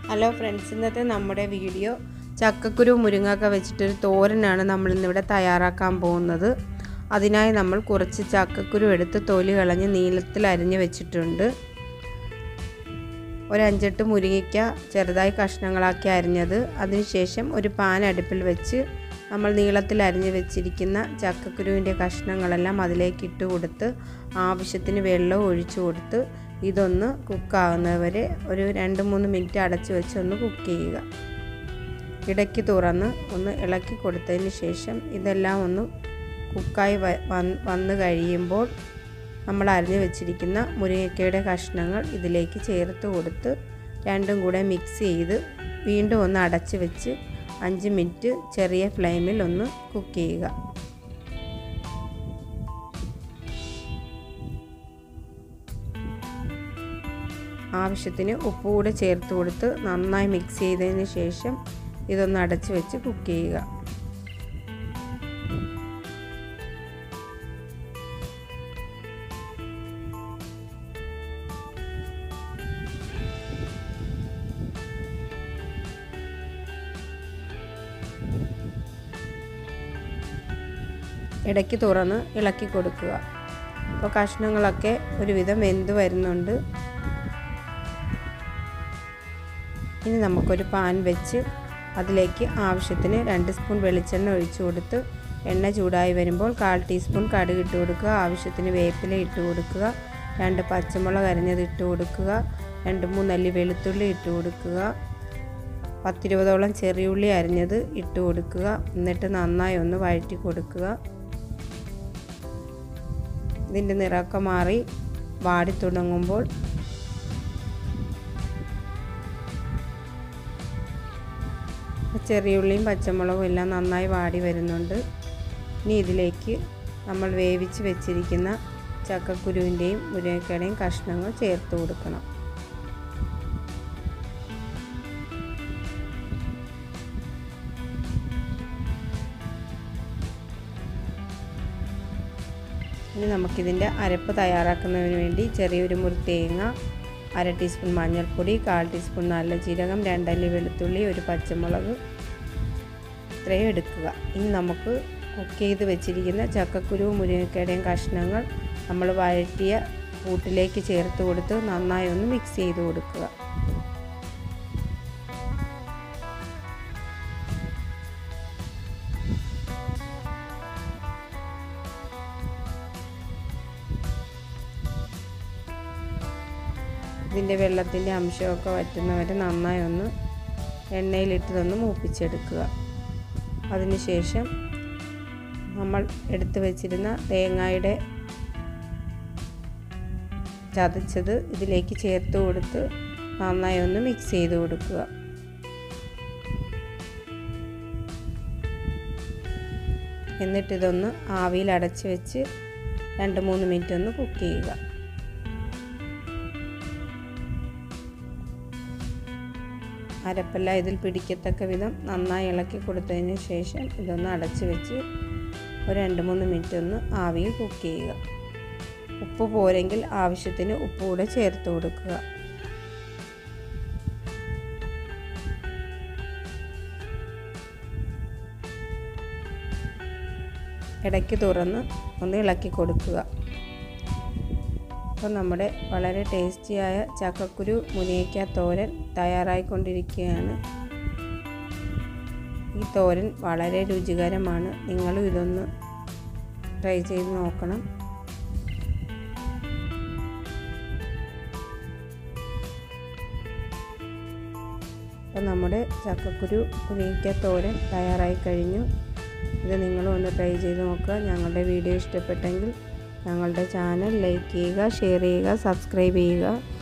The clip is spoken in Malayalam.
ഹലോ ഫ്രണ്ട്സ് ഇന്നത്തെ നമ്മുടെ വീഡിയോ ചക്കക്കുരു മുരിങ്ങക്ക വെച്ചിട്ടൊരു തോരനാണ് നമ്മൾ ഇന്നിവിടെ തയ്യാറാക്കാൻ പോകുന്നത് അതിനായി നമ്മൾ കുറച്ച് ചക്കക്കുരു എടുത്ത് തൊലി കളഞ്ഞ് നീളത്തിൽ അരിഞ്ഞ് വെച്ചിട്ടുണ്ട് ഒരു അഞ്ചെട്ട് മുരിങ്ങയ്ക്ക ചെറുതായി കഷ്ണങ്ങളാക്കി അരിഞ്ഞത് അതിനുശേഷം ഒരു പാൻ അടുപ്പിൽ വെച്ച് നമ്മൾ നീളത്തിൽ അരിഞ്ഞ് വെച്ചിരിക്കുന്ന ചക്കക്കുരുവിൻ്റെ കഷ്ണങ്ങളെല്ലാം അതിലേക്ക് ഇട്ട് കൊടുത്ത് ആവശ്യത്തിന് വെള്ളം ഒഴിച്ചു കൊടുത്ത് ഇതൊന്ന് കുക്കാവുന്നവരെ ഒരു രണ്ട് മൂന്ന് മിനിറ്റ് അടച്ച് വെച്ച് ഒന്ന് കുക്ക് ചെയ്യുക ഇടയ്ക്ക് തുറന്ന് ഒന്ന് ഇളക്കി കൊടുത്തതിന് ശേഷം ഇതെല്ലാം ഒന്ന് കുക്കായി വന്ന് കഴിയുമ്പോൾ നമ്മൾ അരിഞ്ഞു വെച്ചിരിക്കുന്ന മുരിങ്ങയ്ക്കയുടെ കഷ്ണങ്ങൾ ഇതിലേക്ക് ചേർത്ത് കൊടുത്ത് രണ്ടും കൂടെ മിക്സ് ചെയ്ത് വീണ്ടും ഒന്ന് അടച്ച് വെച്ച് അഞ്ച് മിനിറ്റ് ചെറിയ ഫ്ലെയിമിൽ ഒന്ന് കുക്ക് ചെയ്യുക ആവശ്യത്തിന് ഉപ്പ് കൂടെ ചേർത്ത് കൊടുത്ത് നന്നായി മിക്സ് ചെയ്തതിന് ശേഷം ഇതൊന്ന് അടച്ച് വെച്ച് കുക്ക് ചെയ്യുക ഇടയ്ക്ക് തുറന്ന് ഇളക്കി കൊടുക്കുക അപ്പോൾ കഷ്ണങ്ങളൊക്കെ ഒരുവിധം വെന്ത് വരുന്നുണ്ട് ഇനി നമുക്കൊരു പാൻ വെച്ച് അതിലേക്ക് ആവശ്യത്തിന് രണ്ട് സ്പൂൺ വെളിച്ചെണ്ണ ഒഴിച്ചു കൊടുത്ത് എണ്ണ ചൂടായി വരുമ്പോൾ കാൽ ടീസ്പൂൺ കടുക് ഇട്ട് കൊടുക്കുക ആവശ്യത്തിന് വേപ്പില ഇട്ട് കൊടുക്കുക രണ്ട് പച്ചമുളക് അരിഞ്ഞത് ഇട്ട് കൊടുക്കുക രണ്ട് മൂന്നല്ലി വെളുത്തുള്ളി ഇട്ട് കൊടുക്കുക പത്തിരുപതോളം ചെറിയുള്ളി അരിഞ്ഞത് ഇട്ട് കൊടുക്കുക എന്നിട്ട് നന്നായി ഒന്ന് വഴറ്റി കൊടുക്കുക ഇതിൻ്റെ നിറമൊക്കെ മാറി വാടി തുടങ്ങുമ്പോൾ ചെറിയുള്ളിയും പച്ചമുളകും എല്ലാം നന്നായി വാടി വരുന്നുണ്ട് ഇനി ഇതിലേക്ക് നമ്മൾ വേവിച്ച് വെച്ചിരിക്കുന്ന ചക്കക്കുരുവിൻ്റെയും മുരിങ്ങക്കയുടെയും കഷ്ണങ്ങൾ ചേർത്ത് കൊടുക്കണം ഇനി നമുക്കിതിൻ്റെ അരപ്പ് തയ്യാറാക്കുന്നതിന് വേണ്ടി ചെറിയൊരു മുറി തേങ്ങ അര ടീസ്പൂൺ മഞ്ഞൾപ്പൊടി കാൽ ടീസ്പൂൺ നല്ല ജീരകം രണ്ടല്ലി വെളുത്തുള്ളി ഒരു പച്ചമുളക് ഇത്രയും എടുക്കുക ഇനി നമുക്ക് കുക്ക് ചെയ്ത് വെച്ചിരിക്കുന്ന ചക്കക്കുരു മുരിങ്ങക്കയുടെയും കഷ്ണങ്ങൾ നമ്മൾ വഴറ്റിയ കൂട്ടിലേക്ക് ചേർത്ത് കൊടുത്ത് നന്നായി ഒന്ന് മിക്സ് ചെയ്ത് കൊടുക്കുക ഇതിൻ്റെ വെള്ളത്തിൻ്റെ അംശമൊക്കെ വറ്റുന്നവരെ നന്നായി ഒന്ന് എണ്ണയിലിട്ടതൊന്ന് മൂപ്പിച്ചെടുക്കുക അതിനുശേഷം നമ്മൾ എടുത്തു വച്ചിരുന്ന തേങ്ങയുടെ ചതച്ചത് ഇതിലേക്ക് ചേർത്ത് കൊടുത്ത് നന്നായി ഒന്ന് മിക്സ് ചെയ്ത് കൊടുക്കുക എന്നിട്ടിതൊന്ന് ആവിയിൽ അടച്ച് വെച്ച് രണ്ട് മൂന്ന് മിനിറ്റ് ഒന്ന് കുക്ക് ചെയ്യുക അരപ്പെല്ലാം ഇതിൽ പിടിക്കത്തക്ക വിധം നന്നായി ഇളക്കി കൊടുത്തതിന് ശേഷം ഇതൊന്ന് അടച്ച് വെച്ച് ഒരു രണ്ട് മൂന്ന് മിനിറ്റ് ഒന്ന് ആവിയിൽ കുക്ക് ചെയ്യുക ഉപ്പ് പോരെങ്കിൽ ആവശ്യത്തിന് ഉപ്പ് കൂടെ ചേർത്ത് കൊടുക്കുക ഇടയ്ക്ക് തുറന്ന് ഒന്ന് ഇളക്കി കൊടുക്കുക അപ്പോൾ നമ്മുടെ വളരെ ടേസ്റ്റിയായ ചക്കക്കുരു മുനിയക്ക തോരൻ തയ്യാറായിക്കൊണ്ടിരിക്കുകയാണ് ഈ തോരൻ വളരെ രുചികരമാണ് നിങ്ങളും ഇതൊന്ന് ട്രൈ ചെയ്ത് നോക്കണം അപ്പോൾ നമ്മുടെ ചക്കക്കുരു മുനിയക്ക തോരൻ തയ്യാറായി കഴിഞ്ഞു ഇത് നിങ്ങളും ഒന്ന് ട്രൈ ചെയ്ത് നോക്കുക ഞങ്ങളുടെ വീഡിയോ ഇഷ്ടപ്പെട്ടെങ്കിൽ ഞങ്ങളുടെ ചാനൽ ലൈക്ക് ചെയ്യുക ഷെയർ ചെയ്യുക സബ്സ്ക്രൈബ് ചെയ്യുക